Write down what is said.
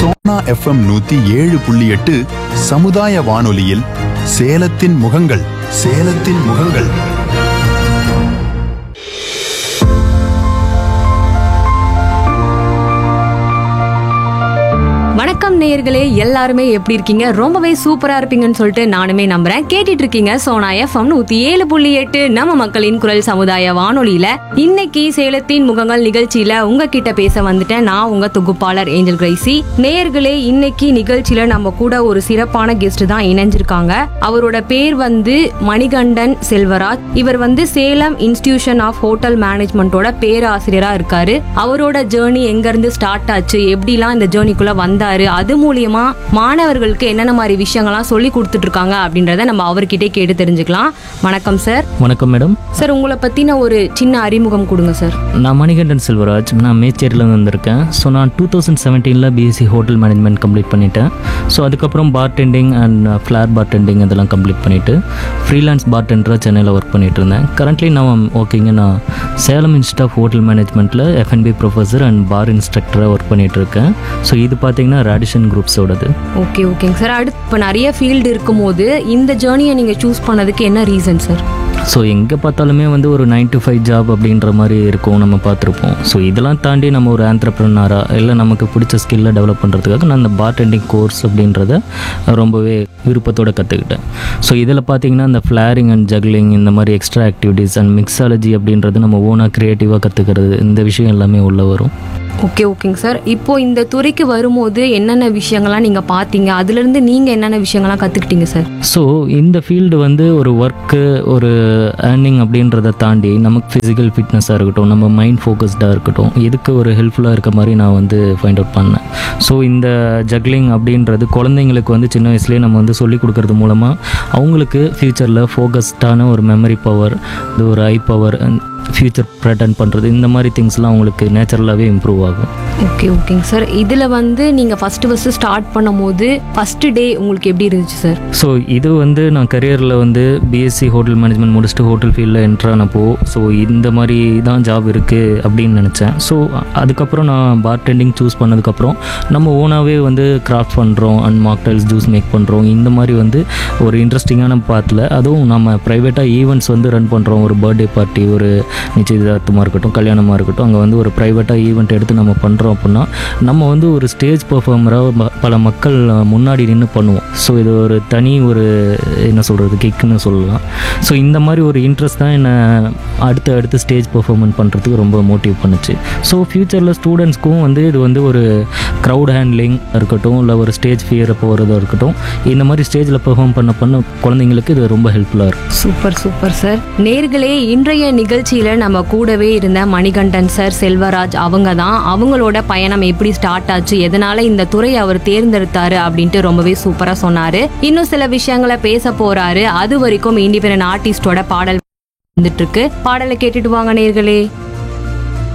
Sona FM நூத்தி ஏழு புள்ளி எட்டு சமுதாய வானொலியில் சேலத்தின் முகங்கள் சேலத்தின் முகங்கள் வணக்கம் நேயர்களே எல்லாருமே எப்படி இருக்கீங்க ரொம்பவே சூப்பரா இருப்பீங்கன்னு சொல்லிட்டு நானுமே நம்புறேன் கேட்டுட்டு இருக்கீங்க சோனா எஃப்எம் நூத்தி ஏழு புள்ளி எட்டு நம்ம மக்களின் குரல் சமுதாய வானொலியில இன்னைக்கு சேலத்தின் முகங்கள் நிகழ்ச்சியில உங்ககிட்ட பேச வந்துட்டேன் நான் உங்க தொகுப்பாளர் ஏஞ்சல் கிரைசி நேயர்களே இன்னைக்கு நிகழ்ச்சியில நம்ம கூட ஒரு சிறப்பான கெஸ்ட் தான் இணைஞ்சிருக்காங்க அவரோட பேர் வந்து மணிகண்டன் செல்வராஜ் இவர் வந்து சேலம் இன்ஸ்டிடியூஷன் ஆஃப் ஹோட்டல் மேனேஜ்மெண்ட்டோட பேராசிரியரா இருக்காரு அவரோட ஜேர்னி எங்க இருந்து ஸ்டார்ட் ஆச்சு எப்படிலாம் இந்த ஜேர்னிக்குள்ள வந்தாரு அது மூலியமா மாணவர்களுக்கு என்னென்ன மாதிரி விஷயங்கள்லாம் சொல்லி கொடுத்துட்டு இருக்காங்க அப்படின்றத நம்ம அவர்கிட்டே கேட்டு தெரிஞ்சுக்கலாம் வணக்கம் சார் வணக்கம் மேடம் சார் உங்களை பத்தின ஒரு சின்ன அறிமுகம் கொடுங்க சார் நான் மணிகண்டன் செல்வராஜ் நான் மேச்சேரியிலேருந்து வந்திருக்கேன் ஸோ நான் டூ தௌசண்ட் செவன்டீனில் பிஎஸ்சி ஹோட்டல் மேனேஜ்மெண்ட் கம்ப்ளீட் பண்ணிட்டேன் ஸோ அதுக்கப்புறம் bartending and flair bartending இதெல்லாம் கம்ப்ளீட் பண்ணிவிட்டு ஃப்ரீலான்ஸ் பார் டெண்டராக சென்னையில் ஒர்க் பண்ணிட்டு இருந்தேன் கரண்ட்லி நான் ஓகேங்க நான் சேலம் இன்ஸ்டியூட் ஆஃப் ஹோட்டல் மேனேஜ்மெண்ட்டில் எஃப்என்பி ப்ரொஃபஸர் அண்ட் பார் இன்ஸ்ட்ரக்டராக ஒர்க் பண்ணிட்டு இருக்கேன் ஸோ இது பார்த்தீங்கன்னா ரேடிஷன் குரூப்ஸோடது ஓகே ஓகேங்க சார் அடுத்து இப்போ நிறைய ஃபீல்டு இருக்கும்போது இந்த ஜேர்னியை நீங்க சூஸ் பண்ணதுக்கு என்ன ரீசன் சார் ஸோ எங்கே பார்த்தாலுமே வந்து ஒரு நைன் to ஃபைவ் ஜாப் அப்படின்ற மாதிரி இருக்கும் நம்ம பார்த்துருப்போம் ஸோ இதெல்லாம் தாண்டி நம்ம ஒரு ஆண்டர்ப்ரனராக இல்லை நமக்கு பிடிச்ச ஸ்கில்லை டெவலப் பண்ணுறதுக்காக நான் இந்த பார்டெண்டிங் கோர்ஸ் அப்படின்றத ரொம்பவே விருப்பத்தோட கற்றுக்கிட்டேன் ஸோ இதில் பார்த்தீங்கன்னா இந்த ஃப்ளாரிங் அண்ட் ஜக்லிங் இந்த மாதிரி எக்ஸ்ட்ரா ஆக்டிவிட்டீஸ் அண்ட் மிக்ஸாலஜி அப்படின்றது நம்ம ஓனாக க்ரியேட்டிவாக கற்றுக்கிறது இந்த விஷயம் எல்லாமே உள்ளே வரும் ஓகே ஓகேங்க சார் இப்போ இந்த துறைக்கு வரும்போது என்னென்ன விஷயங்கள்லாம் நீங்க பார்த்தீங்க அதுல இருந்து நீங்க என்னென்ன விஷயங்கள்லாம் கத்துக்கிட்டீங்க சார் ஸோ இந்த ஃபீல்டு வந்து ஒரு ஒர்க்கு ஒரு ஏர்னிங் அப்படின்றத தாண்டி நமக்கு ஃபிசிக்கல் ஃபிட்னஸாக இருக்கட்டும் நம்ம மைண்ட் ஃபோக்கஸ்டாக இருக்கட்டும் இதுக்கு ஒரு ஹெல்ப்ஃபுல்லாக இருக்க மாதிரி நான் வந்து ஃபைண்ட் அவுட் பண்ணேன் ஸோ இந்த ஜக்லிங் அப்படின்றது குழந்தைங்களுக்கு வந்து சின்ன வயசுலேயே நம்ம வந்து சொல்லிக் கொடுக்கறது மூலமாக அவங்களுக்கு ஃப்யூச்சரில் ஃபோக்கஸ்டான ஒரு மெமரி பவர் இது ஒரு ஐ பவர் ஃப்யூச்சர் ப்ரெட்டன் பண்ணுறது இந்த மாதிரி திங்ஸ்லாம் அவங்களுக்கு நேச்சுரலாகவே இம்ப்ரூவ் ஆகும் ஓகே ஓகேங்க சார் இதுல வந்து நீங்க ஃபர்ஸ்ட் ஃபர்ஸ்ட் ஸ்டார்ட் பண்ணும்போது ஃபர்ஸ்ட் டே உங்களுக்கு எப்படி இருந்துச்சு சார் ஸோ இது வந்து நான் கரியரில் வந்து பிஎஸ்சி ஹோட்டல் மேனேஜ்மெண்ட் முடிச்சுட்டு ஹோட்டல் ஃபீல்டில் என்ட்ரு ஆனப்போ ஸோ இந்த மாதிரி தான் ஜாப் இருக்குது அப்படின்னு நினச்சேன் ஸோ அதுக்கப்புறம் நான் பார் டெண்டிங் சூஸ் பண்ணதுக்கப்புறம் நம்ம ஓனாகவே வந்து கிராஃப்ட் பண்ணுறோம் அண்ட் மாக்டைல்ஸ் ஜூஸ் மேக் பண்ணுறோம் இந்த மாதிரி வந்து ஒரு இன்ட்ரெஸ்டிங்கான பாத்தில் அதுவும் நம்ம ப்ரைவேட்டாக ஈவெண்ட்ஸ் வந்து ரன் பண்ணுறோம் ஒரு பர்த்டே பார்ட்டி ஒரு நிச்சயதார்த்தமாக இருக்கட்டும் கல்யாணமாக இருக்கட்டும் அங்கே வந்து ஒரு ப்ரைவேட்டாக ஈவெண்ட் எடுத்து நம்ம பண்ணுறோம் அப்படின்னா நம்ம வந்து ஒரு ஸ்டேஜ் பர்ஃபார்மராக பல மக்கள் முன்னாடி நின்று பண்ணுவோம் ஸோ இது ஒரு தனி ஒரு என்ன சொல்கிறது கிக்குன்னு சொல்லலாம் ஸோ இந்த மாதிரி ஒரு இன்ட்ரெஸ்ட் தான் என்னை அடுத்து அடுத்து ஸ்டேஜ் பர்ஃபார்மன்ஸ் பண்ணுறதுக்கு ரொம்ப மோட்டிவ் பண்ணுச்சு ஸோ ஃப்யூச்சரில் ஸ்டூடெண்ட்ஸ்க்கும் வந்து இது வந்து ஒரு க்ரௌட் ஹேண்ட்லிங் இருக்கட்டும் இல்லை ஒரு ஸ்டேஜ் ஃபியரை போகிறதா இருக்கட்டும் இந்த மாதிரி ஸ்டேஜில் பெர்ஃபார்ம் பண்ண பண்ண குழந்தைங்களுக்கு இது ரொம்ப ஹெல்ப்ஃபுல்லாக இருக்கும் சூப்பர் சூப்பர் சார் நேர்களே இன்றைய நிகழ்ச்சியில நம்ம கூடவே இருந்த மணிகண்டன் சார் செல்வராஜ் அவங்க தான் அவங்களோட பயணம் எப்படி ஸ்டார்ட் ஆச்சு எதனால இந்த துறையை அவர் தேர்ந்தெடுத்தாரு அப்படின்ட்டு ரொம்பவே சூப்பரா சொன்னாரு இன்னும் சில விஷயங்களை பேச போறாரு அது வரைக்கும் இண்டிபெண்டன்ட் ஆர்டிஸ்டோட பாடல் வந்துட்டு இருக்கு பாடலை கேட்டுட்டு வாங்க நேர்களே